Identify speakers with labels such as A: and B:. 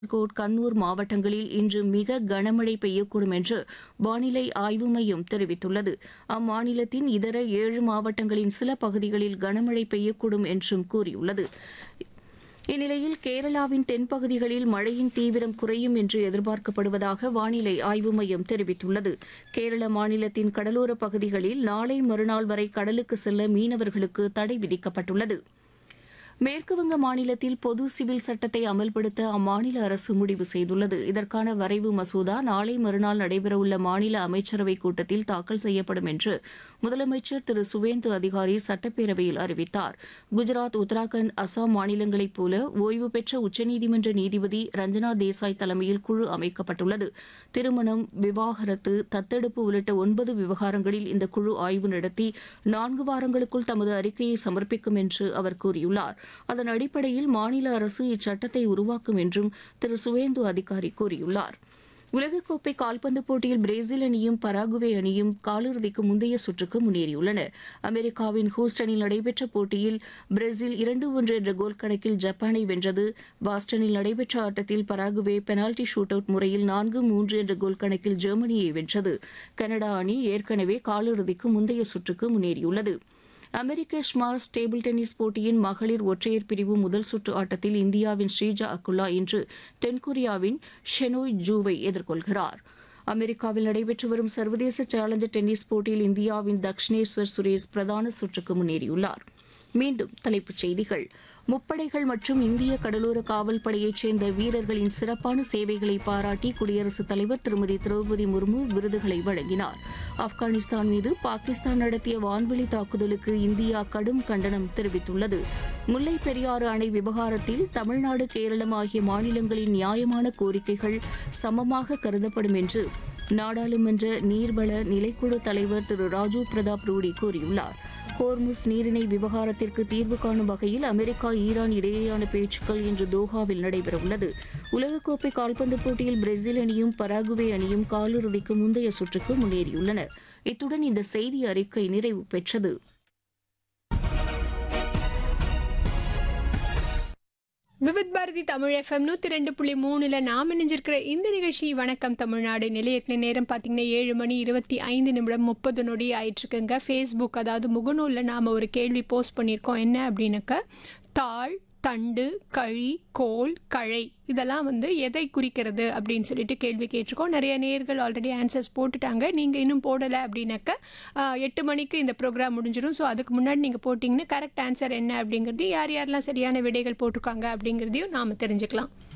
A: code Kannur மாவட்டங்களில் இன்று மிக கனமழை பெய்யக்கூடும் என்று வானிலை ஆய்வு மையம் தெரிவித்துள்ளது அம்மாநிலத்தின் இதர ஏழு மாவட்டங்களின் சில பகுதிகளில் கனமழை பெய்யக்கூடும் என்றும் கூறியுள்ளது இந்நிலையில் கேரளாவின் தென்பகுதிகளில் மழையின் தீவிரம் குறையும் என்று எதிர்பார்க்கப்படுவதாக வானிலை ஆய்வு மையம் தெரிவித்துள்ளது கேரள மாநிலத்தின் கடலோர பகுதிகளில் நாளை மறுநாள் வரை கடலுக்கு செல்ல மீனவர்களுக்கு தடை விதிக்கப்பட்டுள்ளது மேற்குவங்க மாநிலத்தில் பொது சிவில் சட்டத்தை அமல்படுத்த அம்மாநில அரசு முடிவு செய்துள்ளது இதற்கான வரைவு மசோதா நாளை மறுநாள் நடைபெறவுள்ள மாநில அமைச்சரவைக் கூட்டத்தில் தாக்கல் செய்யப்படும் என்று முதலமைச்சர் திரு சுவேந்து அதிகாரி சட்டப்பேரவையில் அறிவித்தார் குஜராத் உத்தராகண்ட் அசாம் மாநிலங்களைப் போல ஓய்வு பெற்ற உச்சநீதிமன்ற நீதிபதி ரஞ்சனா தேசாய் தலைமையில் குழு அமைக்கப்பட்டுள்ளது திருமணம் விவாகரத்து தத்தெடுப்பு உள்ளிட்ட ஒன்பது விவகாரங்களில் இந்த குழு ஆய்வு நடத்தி நான்கு வாரங்களுக்குள் தமது அறிக்கையை சமர்ப்பிக்கும் என்று அவர் கூறியுள்ளார் அதன் அடிப்படையில் மாநில அரசு இச்சட்டத்தை உருவாக்கும் என்றும் திரு சுவேந்து அதிகாரி கூறியுள்ளார் உலகக்கோப்பை கால்பந்து போட்டியில் பிரேசில் அணியும் பராகுவே அணியும் காலிறுதிக்கு முந்தைய சுற்றுக்கு முன்னேறியுள்ளன அமெரிக்காவின் ஹூஸ்டனில் நடைபெற்ற போட்டியில் பிரேசில் இரண்டு ஒன்று என்ற கோல் கணக்கில் ஜப்பானை வென்றது பாஸ்டனில் நடைபெற்ற ஆட்டத்தில் பராகுவே பெனால்டி ஷூட் அவுட் முறையில் நான்கு மூன்று என்ற கோல் கணக்கில் ஜெர்மனியை வென்றது கனடா அணி ஏற்கனவே காலிறுதிக்கு முந்தைய சுற்றுக்கு முன்னேறியுள்ளது அமெரிக்க ஸ்மாஷ் டேபிள் டென்னிஸ் போட்டியின் மகளிர் ஒற்றையர் பிரிவு முதல் சுற்று ஆட்டத்தில் இந்தியாவின் ஸ்ரீஜா அக்குல்லா இன்று தென்கொரியாவின் ஷெனோய் ஜூவை எதிர்கொள்கிறார் அமெரிக்காவில் நடைபெற்று வரும் சர்வதேச சேலஞ்சர் டென்னிஸ் போட்டியில் இந்தியாவின் தக்ஷினேஸ்வர் சுரேஷ் பிரதான சுற்றுக்கு முன்னேறியுள்ளார் மீண்டும் தலைப்புச் செய்திகள் முப்படைகள் மற்றும் இந்திய கடலோர காவல் படையைச் சேர்ந்த வீரர்களின் சிறப்பான சேவைகளை பாராட்டி குடியரசுத் தலைவர் திருமதி திரௌபதி முர்மு விருதுகளை வழங்கினார் ஆப்கானிஸ்தான் மீது பாகிஸ்தான் நடத்திய வான்வெளி தாக்குதலுக்கு இந்தியா கடும் கண்டனம் தெரிவித்துள்ளது முல்லை பெரியாறு அணை விவகாரத்தில் தமிழ்நாடு கேரளம் ஆகிய மாநிலங்களின் நியாயமான கோரிக்கைகள் சமமாக கருதப்படும் என்று நாடாளுமன்ற நீர்வள நிலைக்குழு தலைவர் திரு ராஜீவ் பிரதாப் ரூடி கூறியுள்ளார் ஹோர்முஸ் நீரிணை விவகாரத்திற்கு தீர்வு காணும் வகையில் அமெரிக்கா ஈரான் இடையேயான பேச்சுக்கள் இன்று தோஹாவில் நடைபெறவுள்ளது உலகக்கோப்பை கால்பந்து போட்டியில் பிரேசில் அணியும் பராகுவே அணியும் காலிறுதிக்கு முந்தைய சுற்றுக்கு முன்னேறியுள்ளன இத்துடன் இந்த செய்தி அறிக்கை நிறைவு பெற்றது
B: விவித் பாரதி தமிழ் எஃப்எம் நூற்றி ரெண்டு புள்ளி மூணில் நாம் இணைஞ்சிருக்கிற இந்த நிகழ்ச்சி வணக்கம் தமிழ்நாடு நிலையத்தில் நேரம் பார்த்தீங்கன்னா ஏழு மணி இருபத்தி ஐந்து நிமிடம் முப்பது நொடி ஆயிட்டுருக்குங்க ஃபேஸ்புக் அதாவது முகநூலில் நாம் ஒரு கேள்வி போஸ்ட் பண்ணியிருக்கோம் என்ன அப்படின்னாக்க தாள் தண்டு கழி கோல் கழை இதெல்லாம் வந்து எதை குறிக்கிறது அப்படின்னு சொல்லிட்டு கேள்வி கேட்டிருக்கோம் நிறைய நேர்கள் ஆல்ரெடி ஆன்சர்ஸ் போட்டுட்டாங்க நீங்கள் இன்னும் போடலை அப்படின்னாக்க ஆஹ், எட்டு மணிக்கு இந்த ப்ரோக்ராம் முடிஞ்சிடும் ஸோ அதுக்கு முன்னாடி நீங்கள் போட்டிங்கன்னா கரெக்ட் ஆன்சர் என்ன அப்படிங்கிறதையும் யார் யாரெல்லாம் சரியான விடைகள் போட்டிருக்காங்க அப்படிங்கிறதையும் நாம் தெரிஞ்சுக்கலாம்